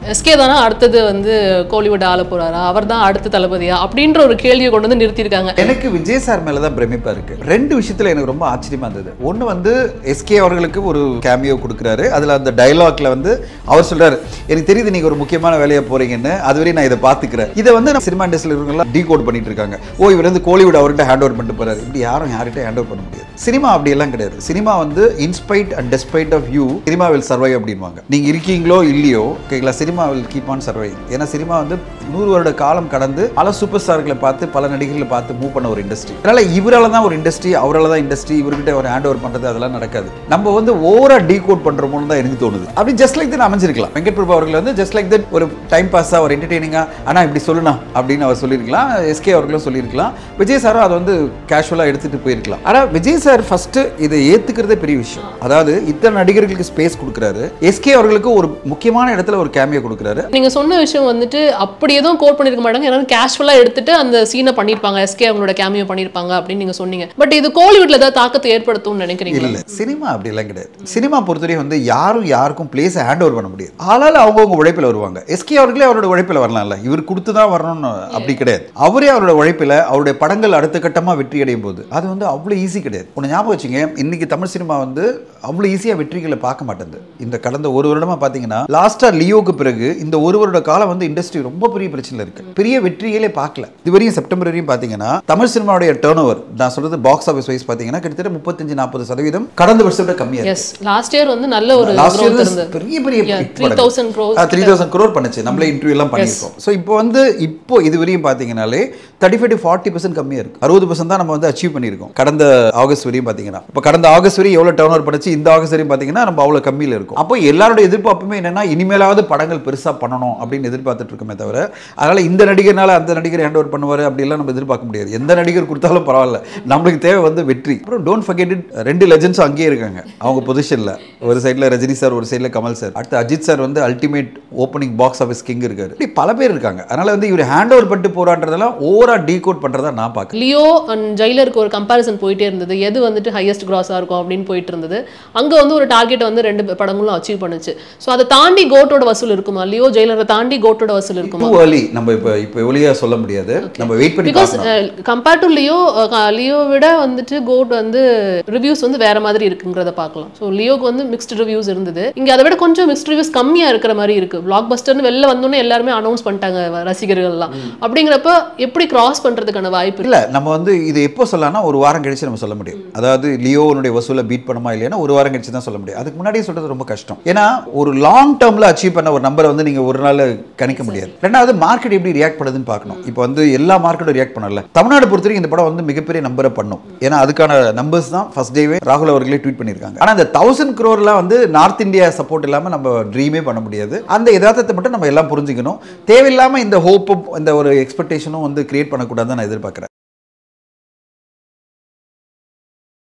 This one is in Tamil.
எஸ்கே தானே அடுத்தது வந்து கோலிவுட் ஆள போறாரா அவர் தான் அடுத்த தளபதியா அப்படின்ற ஒரு கேள்வியை கொண்டு வந்து நிறுத்தியிருக்காங்க எனக்கு விஜய் சார் மேல தான் பிரமிப்பா இருக்கு ரெண்டு விஷயத்துல எனக்கு ரொம்ப ஆச்சரியமா இருந்தது ஒண்ணு வந்து எஸ்கே அவர்களுக்கு ஒரு கேமியோ கொடுக்குறாரு அதுல அந்த டயலாக்ல வந்து அவர் சொல்றாரு எனக்கு தெரியுது நீங்க ஒரு முக்கியமான வேலையா போறீங்கன்னு அதுவரை நான் இதை பாத்துக்கிறேன் இதை வந்து நம்ம சினிமா இண்டஸ்ட்ரியில் இருக்கவங்கலாம் டீ கோட் பண்ணிட்டு இருக்காங்க ஓ இவர் வந்து கோலிவுட் அவர்கிட்ட ஹேண்ட் ஓவர் பண்ணிட்டு போறாரு இப்படி யாரும் யார்கிட்ட ஹேண்ட் ஓவர் பண்ண முடியாது சினிமா அப்படி எல்லாம் கிடையாது சினிமா வந்து in spite and despite of you cinema will survive அப்படின்வாங்க நீங்க இருக்கீங்களோ இல்லையோ ஓகேங்களா cinema will keep on survive ஏன்னா சினிமா வந்து நூறு வருட காலம் கடந்து பல சூப்பர் ஸ்டார்களை பார்த்து பல நடிகர்களை பார்த்து மூவ் பண்ண ஒரு இண்டஸ்ட்ரி அதனால இவரால தான் ஒரு இண்டஸ்ட்ரி அவரால தான் இண்டஸ்ட்ரி இவர்கிட்ட ஒரு ஹேண்ட் ஓவர் பண்றது அதெல்லாம் நடக்காது நம்ம வந்து ஓவரா டீ கோட் பண்றோம்னு தான் எனக்கு தோணுது அப்படி ஜஸ்ட் லைக் தட் அமைஞ்சிருக்கலாம் வெங்கட் பிரபு அவர்கள் வந்து ஜஸ்ட் லைக் தட் ஒரு டைம் பாஸா ஒரு என்டர்டெய்னிங்கா ஆனா இப்படி சொல்லுனா அப்படின்னு அவர் சொல்லியிருக்கலாம் எஸ்கே அவர்களும் சொல்லியிருக்கலாம் விஜய் சாரும் அதை வந்து கேஷுவலா எடுத்துட்டு போயிருக்கலாம் ஆனா விஜய் சார் ஃபர்ஸ்ட் இதை ஏத்துக்கிறதே பெரிய விஷயம் அதாவது இத்தனை நடிகர்களுக்கு ஸ்பேஸ் கொடுக்குறாரு எஸ்கே அவர்களுக்கு ஒரு முக்கியமான இடத்துல ஒரு கேமியோ கொடுக்குறாரு நீங்க சொன்ன விஷயம் வந்துட்டு அப்படி எதுவும் கோட் பண்ணிருக்க மாட்டாங்க ஏன்னா கேஷுவலா எடுத்துட்டு அந்த சீனை பண்ணிருப்பாங்க எஸ்கே அவங்களோட கேமியோ பண்ணிருப்பாங்க அப்படின்னு நீங்க சொன்னீங்க பட் இது கோலிவுட்ல ஏதாவது தாக்கத்தை ஏற்படுத்தும்னு நினைக்கிறீங்களா இல்ல சினிமா அப்படி எல்லாம் கிடையாது சினிமா பொறுத்தவரையும் வந்து யாரும் யாருக்கும் பிளேஸை ஹேண்ட் ஓவர் பண்ண முடியாது ஆளால அவங்கவுங்க உழைப்பில் வருவாங்க எஸ்கே அவர்களே அவரோட உழைப்பில் வரலாம்ல இவர் கொடுத்து தான் வரணும்னு அப்படி கிடையாது அவரே அவரோட உழைப்பில் அவருடைய படங்கள் அடுத்த கட்டமா வெற்றி அடையும் போது அது வந்து அவ்வளோ ஈஸி கிடையாது ஒன்று ஞாபகம் வச்சுங்க இன்னைக்கு தமிழ் சினிமா வந்து அவ்வளோ ஈஸியாக வெற்றிகளை பார்க்க மாட்டேங்குது இந்த கடந்த ஒரு வருடமா பார்த்தீங்கன்னா லாஸ்டா லியோக்கு பிறகு இந்த ஒரு வருட காலம் வந்து இண்டஸ்ட்ரி ரொம்ப பெரிய பிரச்சனை இருக்கு பெரிய வெற்றிகளே பார்க்கல இதுவரையும் செப்டம்பர் வரையும் பார்த்தீங்கன்னா தமிழ் சினிமாவுடைய டேர்ன் ஓவர் நான் சொல்றது பாக்ஸ் ஆஃபீஸ் வைஸ் பார்த்தீங்கன்னா கிட்டத்தட்ட முப்பத்தஞ்சு நாற்பது சதவீதம் கடந்த வருஷத்தை விட கம்மியா எஸ் லாஸ்ட் இயர் வந்து நல்ல ஒரு லாஸ்ட் growth இயர் இருந்தது பெரிய பெரிய Yeah, hit படங்கள். 3000 crores ஆ, 3000 crore பண்ணுச்சு நம்மளே இன்டர்வியூ எல்லாம் பண்ணியிருக்கோம் ஸோ இப்போ வந்து இப்போ இதுவரையும் பார்த்தீங்கன்னாலே thirty five to forty percent கம்மியாக இருக்கு அறுபது பர்சன்ட் தான் நம்ம வந்து அச்சீவ் பண்ணியிருக்கோம் கடந்த ஆகஸ்ட் வரையும் பார்த்தீங்கன்னா இப்போ கடந்த ஆகஸ்ட் வரையும் எவ்வளோ டர்ன் ஓவர் பண்ணுச்சு இந்த ஆகஸ்ட் வரையும் பார்த்தீங்கன்னா நம்ம அவ்வளோ கம்மியில் இருக்கும் அப்போ எல்லாரோட எதிர்பார்ப்புமே என்னன்னா இனிமேலாவது படங்கள் பெருசாக பண்ணணும் அப்படின்னு எதிர்பார்த்துட்டு இருக்கோமே தவிர அதனால இந்த நடிகர்னால அந்த நடிகர் ஹேண்ட் ஓவர் பண்ணுவார் அப்படிலாம் நம்ம எதிர்பார்க்க முடியாது எந்த நடிகர் கொடுத்தாலும் பரவாயில்ல நம்மளுக்கு தேவை வந்து வெற்றி அப்புறம் டோன்ட் ஃபர்கெட் இட் ரெண்டு லெஜெண்ட்ஸும் அங்கேயே இருக்காங்க அவங்க பொசிஷனில் ஒரு சைடில் ரஜினி சார் ஒரு சைடில் கமல் சார் அடுத்து அஜித் சார் வந்து ultimate opening box office king இருக்காரு இப்படி பல பேர் இருக்காங்க அதனால வந்து இவர் ஹேண்ட் ஓவர் பண்ணிட்டு போறான்றதெல்லாம் ஓவரா டீ கோட் பண்றதா நான் பார்க்கறேன் லியோ அண்ட் ஜெயிலருக்கு ஒரு கம்பேரிசன் போயிட்டே இருந்தது எது வந்துட்டு ஹையஸ்ட் கிராஸாக இருக்கும் அப்படின்னு போயிட்டு இருந்தது அங்கே வந்து ஒரு டார்கெட் வந்து ரெண்டு படங்களும் அச்சீவ் பண்ணுச்சு ஸோ அதை தாண்டி கோட்டோட வசூல் இருக்குமா லியோ ஜெயிலரை தாண்டி கோட்டோட வசூல் இருக்குமா டூ ஏர்லி நம்ம இப்போ இப்போ ஒளியா சொல்ல முடியாது நம்ம வெயிட் பண்ணி பிகாஸ் பார்க்கணும் கம்பேர்ட் டு லியோ லியோ விட வந்துட்டு கோட் வந்து ரிவ்யூஸ் வந்து வேற மாதிரி இருக்குங்கிறத பார்க்கலாம் ஸோ லியோக்கு வந்து மிக்ஸ்டு ரிவ்யூஸ் இருந்தது இங்கே அதை விட கொஞ்சம் மிக்ஸ்டு ரிவ்யூஸ் கம்மியாக இருக்கிற மாதிரி இருக்கு பிளாக் பஸ்டர்னு வெளில வந்தோன்னே எல்லாருமே அனௌன்ஸ் பண்ணிட்டாங்க வ- ரசிகர்கள்லாம் அப்படிங்கிறப்ப எப்படி கிராஸ் பண்றதுக்கான வாய்ப்பு இருக்கு இல்ல நம்ம வந்து இது எப்போ சொல்லலாம்னா ஒரு வாரம் கழிச்சு நம்ம சொல்ல முடியும் அதாவது லியோனுடைய வசூலை பீட் பண்ணுமா இல்லையா ஒரு வாரம் கழிச்சு தான் சொல்ல முடியும் அதுக்கு முன்னாடியே சொல்றது ரொம்ப கஷ்டம் ஏன்னா ஒரு லாங் டேர்ம்ல அச்சீவ் பண்ண ஒரு நம்பரை வந்து நீங்க ஒரு நாள் கணிக்க முடியாது ரெண்டாவது மார்க்கெட் எப்படி ரியாக்ட் பண்ணுதுன்னு பார்க்கணும் இப்போ வந்து எல்லா மார்க்கெட்டும் ரியாக்ட் பண்ணல தமிழ்நாடு பொறுத்தவரைக்கும் இந்த படம் வந்து மிகப்பெரிய நம்பரை பண்ணும் ஏன்னா அதுக்கான நம்பர்ஸ் தான் ஃபர்ஸ்ட் டேவே ராகுல் அவர்களே ட்வீட் பண்ணியிருக்காங்க ஆனா அந்த தௌசண்ட் க்ரோர்லாம் வந்து நார்த் இந்தியா சப்போர்ட் இல்லாம நம்ம ட்ரீமே பண்ண முடியாது அந்த யதார்த்தத்தை மட்டும் நம்ம எல்லாம் புரிஞ்சுக்கணும் தேவையில்லாம இந்த ஹோப்பும் இந்த ஒரு எக்ஸ்பெக்டேஷனும் வந்து கிரியேட் பண்ணக்கூடாதுன்னு நான் எதிர்பார்க்குறேன்